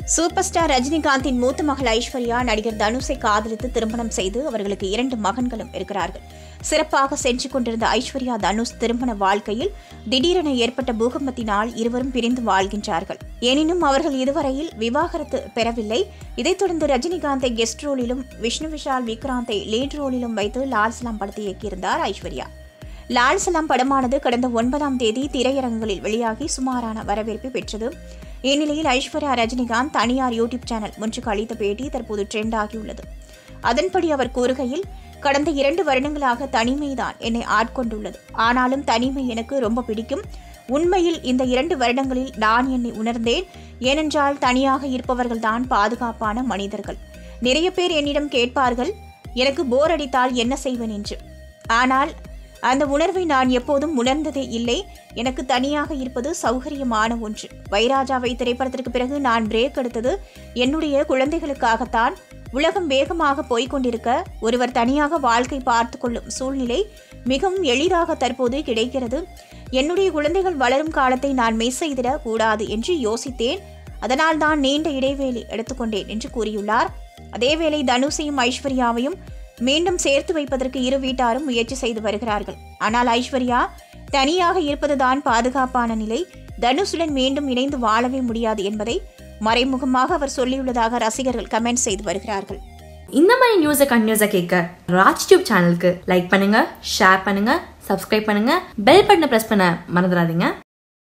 super star ரஜினிகாந்தின் மூத்த மகள் ஐஸ்வர்யா நடிகர் தனுஷை காதலித்து திருமணம் செய்து அவர்களுக்கு இரண்டு மகன்களும் இருக்கிறார்கள் சிறப்பாக சென்று கொண்டிருந்த ஐஸ்வர்யா தனுஷ் திருமண வாழ்க்கையில் திடீரென ஏற்பட்ட பூகம்பத்தினால் இருவரும் பிரிந்து வாழ்கின்றார்கள் எனினும் அவர்கள் இதுவரையில் விவாகரத்து பெறவில்லை இதைத் தொடர்ந்து ரஜினிகாந்தை கெஸ்ட் ரோலிலும் விஷ்ணு விஷால் விக்ராந்தை லீட் ரோலிலும் வைத்து லால் சலாம் படத்தை இயக்கியிருந்தார் ஐஸ்வர்யா லால் சலாம் படமானது கடந்த ஒன்பதாம் தேதி திரையரங்குகளில் வெளியாகி சுமாரான வரவேற்பை பெற்றது இந்நிலையில் ஐஸ்வர்யா ரஜினிகாந்த் தனியார் யூடியூப் சேனல் ஒன்றுக்கு அளித்த பேட்டி தற்போது ட்ரெண்ட் ஆகியுள்ளது அதன்படி அவர் கூறுகையில் கடந்த இரண்டு வருடங்களாக தனிமைதான் என்னை ஆட்கொண்டுள்ளது ஆனாலும் தனிமை எனக்கு ரொம்ப பிடிக்கும் உண்மையில் இந்த இரண்டு வருடங்களில் நான் என்னை உணர்ந்தேன் ஏனென்றால் தனியாக இருப்பவர்கள்தான் பாதுகாப்பான மனிதர்கள் நிறைய பேர் என்னிடம் கேட்பார்கள் எனக்கு போர் அடித்தால் என்ன செய்வேன் என்று ஆனால் அந்த உணர்வை நான் எப்போதும் உணர்ந்ததே இல்லை எனக்கு தனியாக இருப்பது சௌகரியமான ஒன்று வைராஜாவை திரைப்படத்திற்கு பிறகு நான் பிரேக் எடுத்தது என்னுடைய குழந்தைகளுக்காகத்தான் உலகம் வேகமாக போய்க் கொண்டிருக்க ஒருவர் தனியாக வாழ்க்கை பார்த்து கொள்ளும் சூழ்நிலை மிகவும் எளிதாக தற்போது கிடைக்கிறது என்னுடைய குழந்தைகள் வளரும் காலத்தை நான் மிஸ் செய்திட கூடாது என்று யோசித்தேன் அதனால் தான் நீண்ட இடைவேளை எடுத்துக்கொண்டேன் என்று கூறியுள்ளார் அதேவேளை தனுஷையும் ஐஸ்வர்யாவையும் மீண்டும் சேர்த்து வைப்பதற்கு இரு வீட்டாரும் முயற்சி செய்து வருகிறார்கள் ஆனால் ஐஸ்வர்யா தனியாக இருப்பதுதான் பாதுகாப்பான நிலை தனுஷுடன் மீண்டும் இணைந்து வாழவே முடியாது என்பதை மறைமுகமாக அவர் சொல்லியுள்ளதாக ரசிகர்கள் கமெண்ட் செய்து வருகிறார்கள் இந்த மாதிரி நியூஸை கண்டினியூஸாக கேட்க ராஜ் டியூப் சேனலுக்கு லைக் பண்ணுங்க ஷேர் பண்ணுங்க சப்ஸ்கிரைப் பண்ணுங்க பெல் பட்டனை ப்ரெஸ் பண்ண மறந்துடாதீங்க